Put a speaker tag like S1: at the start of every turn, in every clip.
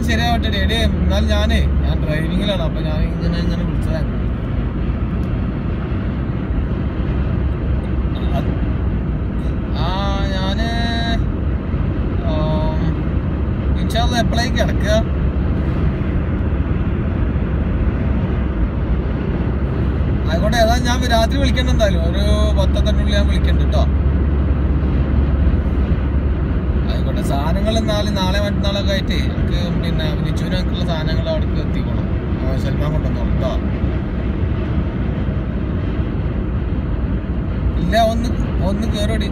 S1: ശരിയാവട്ടെ എടേ എന്നാലും ഞാനേ ഞാൻ ഡ്രൈവിങ്ങിലാണ് അപ്പൊ ഞാൻ ഇങ്ങനെ ഇങ്ങനെ വിളിച്ചതാണ് അത്- ആ ഞാന് ഇൻഷാല്ല എപ്പോഴേക്ക് കിടക്കുക ആയിക്കോട്ടെ ഏതാ ഞാൻ രാത്രി വിളിക്കണ്ട എന്തായാലും ഒരു പത്തത്തിനുള്ളിൽ ഞാൻ വിളിക്കണ്ട കേട്ടോ ആയിക്കോട്ടെ സാധനങ്ങൾ നാളെ നാളെ മറ്റന്നാളൊക്കെ ആയിട്ട് നമുക്ക് പിന്നെ നിച്ചുവിനൊക്കെയുള്ള സാധനങ്ങൾ അവിടേക്ക് എത്തിക്കോളും ആ, സൽമാൻ കൊണ്ടുവന്നോളൂ കേട്ടോ ഇല്ല ഒന്ന് ഒന്ന് കേറോടി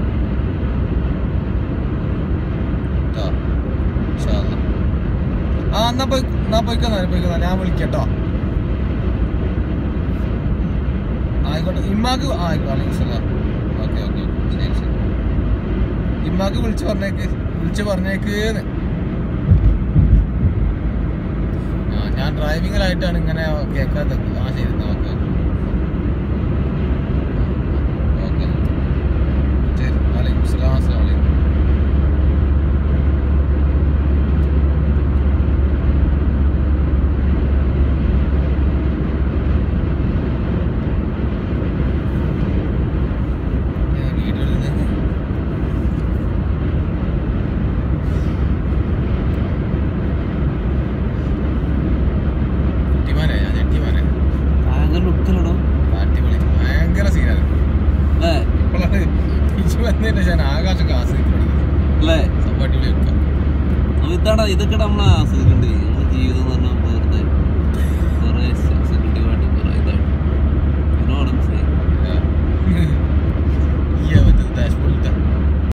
S1: കേട്ടോ ഇൻഷാ അല്ലാ. ആ എന്നാ പോയി എന്നാ പോയിക്കോന്നാ പോയിക്കോന്നാ ഞാൻ വിളിക്കട്ടോ ആയിക്കോട്ടെ ഇമ്മാക്ക് ആ, ആയിക്കോട്ടെ അലൈക്കും സലാം ഓക്കെ ഓക്കെ ശരി ശരി ഇമ്മാക്ക് വിളിച്ച് പറഞ്ഞേക്ക് വിളിച്ച് പറഞ്ഞേക്ക് ആ ഞാൻ ഡ്രൈവിങ്ങിലായിട്ടാണ് ഇങ്ങനെ കേൾക്കാത്തത് ആ ശരി എന്നാ ഓക്കെ ഓക്കെ ശരി വലൈക്കും സലാം അസ്സലാമു അലൈക്കും ഏ, വീഡിയോ എടുക്കുന്നത് കുട്ടിമാനെ ഞാൻ ഞെട്ടിമാനെ
S2: ഭയങ്കര ലുക്കിലടോ
S1: അടിപൊളി ഭയങ്കര സീനാണ്
S2: അല്ലേ
S1: ഇപ്പോഴാണ് തിരിച്ചു വന്നതിന് ഞാൻ ആകാശമൊക്കെ ആസ്വദിച്ച് പഠിക്കുന്നത്
S2: അല്ലേ
S1: സംഭവം അടിപൊളി വെക്കാം
S2: അപ്പൊ ഇതാടാ ഇതൊക്കെ നമ്മളെ ആസ്വദിക്കണ്ടേ നമ്മുടെ ജീവിതം എന്ന് പറഞ്ഞാൽ